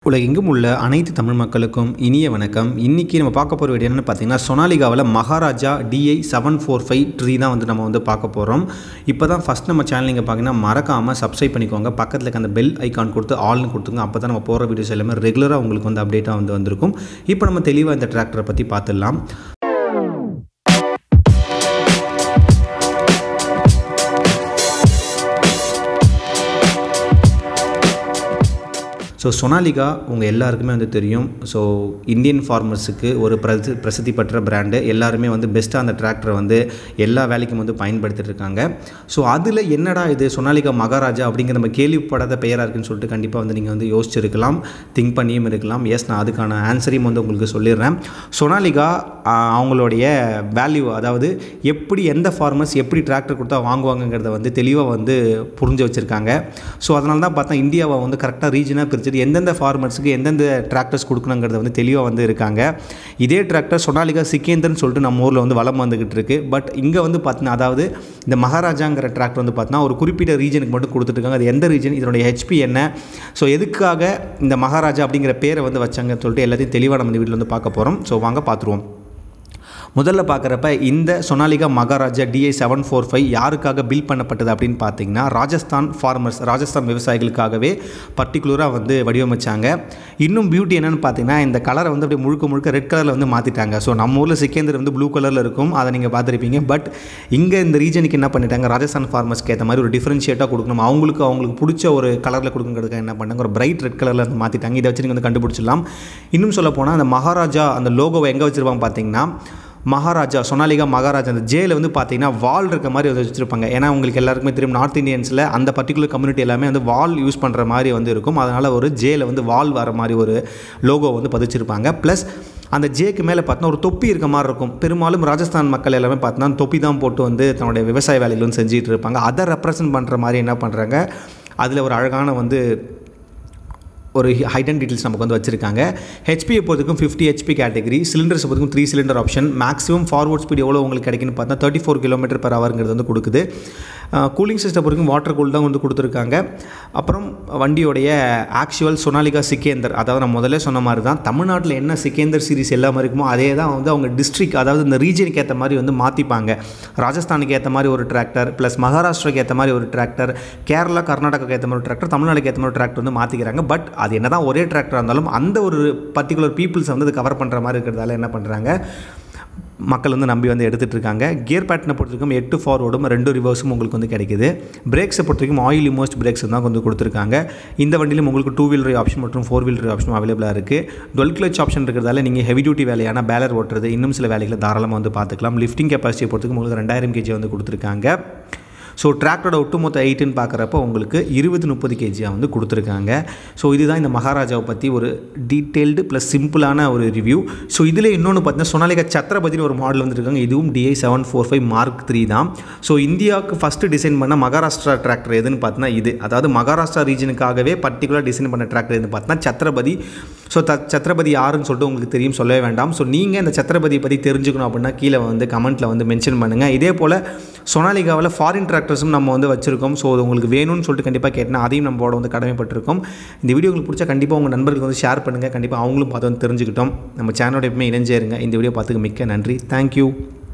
உலகெங்கும் உள்ள அனைத்து தமிழ் மக்களுக்கும் இனிய வணக்கம் இன்றைக்கி நம்ம பார்க்க போகிற வீடியோ என்னென்னு பார்த்தீங்கன்னா சொனாலிகாவில் Maharaja DI seven four five three தான் வந்து நம்ம வந்து பார்க்க போகிறோம் இப்போ தான் ஃபஸ்ட் நம்ம சேனல் நீங்கள் பார்த்தீங்கன்னா மறக்காமல் சப்ஸ்கிரைப் பண்ணிக்கோங்க பக்கத்தில் இருக்க அந்த பெல் ஐக்கான் கொடுத்து ஆல்னு கொடுத்துங்க அப்போ தான் நம்ம போகிற வீடியோஸ் எல்லாமே ரெகுலராக உங்களுக்கு வந்து அப்டேட்டாக வந்து வந்திருக்கும் இப்போ நம்ம தெளிவாக இந்த டிராக்டரை பற்றி பார்த்துடலாம் ஸோ சொனாலிகா உங்கள் எல்லாருக்குமே வந்து தெரியும் ஸோ இந்தியன் ஃபார்மர்ஸுக்கு ஒரு பிரசி பிரசித்தி பெற்ற பிராண்டு எல்லாருமே வந்து பெஸ்ட்டாக அந்த டிராக்டரை வந்து எல்லா வேலைக்கும் வந்து பயன்படுத்திட்டு இருக்காங்க ஸோ அதில் என்னடா இது சொனாலிகா மகாராஜா அப்படிங்கிற நம்ம கேள்விப்படாத பெயராக இருக்குன்னு சொல்லிட்டு கண்டிப்பாக வந்து நீங்கள் வந்து யோசிச்சிருக்கலாம் திங்க் பண்ணியும் இருக்கலாம் எஸ் நான் அதுக்கான ஆன்சரையும் வந்து உங்களுக்கு சொல்லிடுறேன் சொனாலிகா அவங்களுடைய வேல்யூ அதாவது எப்படி எந்த ஃபார்மர்ஸ் எப்படி டிராக்டர் கொடுத்தா வாங்குவாங்கங்கிறத வந்து தெளிவாக வந்து புரிஞ்சு வச்சுருக்காங்க ஸோ அதனால தான் பார்த்தா இந்தியாவை வந்து கரெக்டாக ரீஜனாக பிரிச்சுட்டு எந்தெந்த ஃபார்மர்ஸுக்கு எந்தெந்த டிராக்டர்ஸ் கொடுக்கணுங்கிறத வந்து தெளிவாக வந்து இருக்காங்க இதே டிராக்டர் சொனாலிகா சிக்கேந்தர்னு சொல்லிட்டு நம்ம ஊரில் வந்து வளம் வந்துக்கிட்டு இருக்குது பட் இங்கே வந்து பார்த்தீங்கன்னா அதாவது இந்த மகாராஜாங்கிற டிராக்டர் வந்து பார்த்தீங்கன்னா ஒரு குறிப்பிட்ட ரீஜனுக்கு மட்டும் கொடுத்துட்ருக்காங்க அது எந்த ரீஜன் இதனுடைய ஹெச்பி என்ன ஸோ எதுக்காக இந்த மகாராஜா அப்படிங்கிற பேரை வந்து வச்சாங்கன்னு சொல்லிட்டு எல்லாத்தையும் தெளிவாக நம்ம இந்த வீட்டில் வந்து பார்க்க போகிறோம் ஸோ வாங்க பார்த்துருவோம் முதல்ல பார்க்குறப்ப இந்த Sonalika Maharaja DI seven four five யாருக்காக பில் பண்ணப்பட்டது அப்படின்னு பார்த்தீங்கன்னா ராஜஸ்தான் ஃபார்மர்ஸ் ராஜஸ்தான் விவசாயிகளுக்காகவே பர்டிகுலராக வந்து வடிவமைச்சாங்க இன்னும் பியூட்டி என்னென்னு பார்த்தீங்கன்னா இந்த கலரை வந்து அப்படியே முழுக்க முழுக்க ரெட் கலரில் வந்து மாற்றிட்டாங்க ஸோ நம்ம ஊரில் சிக்கேந்தர் வந்து ப்ளூ கலரில் இருக்கும் அதை நீங்கள் பார்த்துருப்பீங்க பட் இங்கே இந்த ரீஜனுக்கு என்ன பண்ணிட்டாங்க ராஜஸ்தான் ஃபார்மர்ஸ்க்கு ஏற்ற மாதிரி ஒரு டிஃப்ரென்ஷியேட்டாக கொடுக்கணும் அவங்களுக்கு அவங்களுக்கு பிடிச்ச ஒரு கலரில் கொடுக்குங்கிறதுக்கு என்ன பண்ணாங்க ஒரு பிரைட் ரெட் கலரில் வந்து மாற்றிட்டாங்க இதை வச்சு நீங்கள் வந்து கண்டுபிடிச்சிடலாம் இன்னும் சொல்ல போனால் அந்த மகாராஜா அந்த லோகோவை எங்கே வச்சுருப்பாங்க பார்த்தீங்கன்னா மகாராஜா சொனாலிகா மகாராஜா அந்த ஜேல வந்து பார்த்தீங்கன்னா வால் இருக்க மாதிரி வந்து வச்சுருப்பாங்க ஏன்னா உங்களுக்கு எல்லாருக்குமே தெரியும் நார்த் இந்தியன்ஸில் அந்த பர்டிகுலர் கம்யூனிட்டி எல்லாமே வந்து வால் யூஸ் பண்ணுற மாதிரி வந்து இருக்கும் அதனால் ஒரு ஜேல வந்து வால் வர மாதிரி ஒரு லோகோ வந்து பதிச்சிருப்பாங்க ப்ளஸ் அந்த ஜேக்கு மேலே பார்த்தோன்னா ஒரு தொப்பி இருக்க மாதிரி இருக்கும் பெரும்பாலும் ராஜஸ்தான் மக்கள் எல்லாமே பார்த்தோன்னா தொப்பி தான் போட்டு வந்து தன்னுடைய விவசாய வேலைகள் வந்து செஞ்சுட்டு இருப்பாங்க அதை ரெப்ரசன்ட் பண்ணுற மாதிரி என்ன பண்ணுறாங்க அதில் ஒரு அழகான வந்து ஒரு ஹைடன் டீட்டெயில்ஸ் நமக்கு வந்து வச்சிருக்காங்க ஹெச்பியை பொறுத்துக்கும் ஃபிஃப்டி ஹெச்பி கேட்டகரி சிலிண்டர்ஸ் பொறுத்துக்கும் three cylinder option maximum forward speed எவ்வளோ உங்களுக்கு கிடைக்குன்னு பார்த்தா தேர்ட்டி ஃபோர் கிலோமீட்டர் பர் ஹவருங்கிறது வந்து கொடுக்குது கூலிங் சிஸ்டம் பொறுத்துக்கும் வாட்டர் கூல் தான் வந்து கொடுத்துருக்காங்க அப்புறம் வண்டியோடைய ஆக்சுவல் சொனாலிகா சிக்கேந்தர் அதாவது நான் முதல்ல சொன்ன மாதிரி தான் தமிழ்நாட்டில் என்ன சிக்கேந்தர் சீரிஸ் எல்லாமே இருக்குமோ அதே தான் வந்து அவங்க டிஸ்ட்ரிக் அதாவது இந்த ரீஜனுக்கு ஏற்ற மாதிரி வந்து மாற்றிப்பாங்க ராஜஸ்தானுக்கு ஏற்ற மாதிரி ஒரு டிராக்டர் ப்ளஸ் மகாராஷ்டிராக்கு ஏற்ற மாதிரி ஒரு டிராக்டர் கேரளா கர்நாடகாக்கு ஏற்ற மாதிரி ஒரு டிராக்டர் தமிழ்நாடுக்கு ஏற்ற மாதிரி டிராக்டர் வந்து மாற்றிக்கிறாங்க பட் அது என்ன தான் ஒரே டிராக்டராக இருந்தாலும் அந்த ஒரு பர்டிகுலர் பீப்புள்ஸ் வந்து அது கவர் பண்ணுற மாதிரி இருக்கிறதால என்ன பண்ணுறாங்க மக்கள் வந்து நம்பி வந்து எடுத்துகிட்டு இருக்காங்க கியர் பேட்டனை பொறுத்தவரைக்கும் எட்டு ஃபார்வர்டும் ரெண்டு ரிவர்ஸும் உங்களுக்கு வந்து கிடைக்குது பிரேக்ஸை பொறுத்தவரைக்கும் ஆயில் இமோஸ்ட் பிரேக்ஸ் தான் வந்து கொடுத்துருக்காங்க இந்த வண்டியிலும் உங்களுக்கு டூ வீலர் ஆப்ஷன் மற்றும் ஃபோர் வீலர் ஆப்ஷனும் அவைலபிளாக இருக்குது டுவெல் கிளச் ஆப்ஷன் இருக்கிறதால நீங்கள் ஹெவி டியூட்டி வேலையான பேலர் ஓட்டுறது இன்னும் சில வேலைகளை தாராளமாக வந்து பார்த்துக்கலாம் லிஃப்டிங் கெப்பாசிட்டியை பொறுத்தவரைக்கும் உங்களுக்கு ரெண்டாயிரம் கேஜி வந்து கொடுத்துருக்காங்க ஸோ டிராக்டரோட ஒட்டுமொத்த எயிட்டுன்னு பார்க்குறப்ப உங்களுக்கு இருபது முப்பது கேஜியாக வந்து கொடுத்துருக்காங்க ஸோ இதுதான் இந்த மகாராஜாவை பற்றி ஒரு டீட்டெயில்டு ப்ளஸ் சிம்பிளான ஒரு ரிவ்யூ ஸோ இதில் இன்னொன்று பார்த்தீங்கன்னா சொனாலிகா சத்ரபதினு ஒரு மாடல் வந்துருக்காங்க இதுவும் DI seven four five mark three தான் ஸோ இந்தியாவுக்கு ஃபஸ்ட்டு டிசைன் பண்ண மகாராஷ்டிரா டிராக்டர் எதுன்னு பார்த்தீங்கன்னா இது அதாவது மகாராஷ்டிரா ரீஜனுக்காகவே பர்டிகுலர் டிசைன் பண்ண டிராக்டர் எதுன்னு பார்த்தீங்கன்னா சத்ரபதி ஸோ த சத்ரபதி யாருன்னு சொல்லிட்டு உங்களுக்கு தெரியும் சொல்லவே வேண்டாம் ஸோ நீங்கள் இந்த சத்ரபதியை பற்றி தெரிஞ்சுக்கணும் அப்படின்னா கீழே வந்து கமெண்ட்டில் வந்து மென்ஷன் பண்ணுங்கள் இதே போல் சொனாலிகாவில் ஃபாரின் டிராக்டர்ஸும் நம்ம வந்து வச்சுருக்கோம் ஸோ அது உங்களுக்கு வேணும்னு சொல்லிட்டு கண்டிப்பாக கேட்டால் அதையும் நம்மளோட வந்து கடமைப்பட்டிருக்கோம் இந்த வீடியோ உங்களுக்கு பிடிச்சா கண்டிப்பாக உங்கள் நண்பர்களுக்கு வந்து ஷேர் பண்ணுங்கள் கண்டிப்பாக அவங்களும் பார்த்து வந்து தெரிஞ்சுக்கிட்டோம் நம்ம சேனலோட எப்பவுமே இணைஞ்சே இருங்க இந்த வீடியோ பார்த்துக்கு மிக்க நன்றி தேங்க்யூ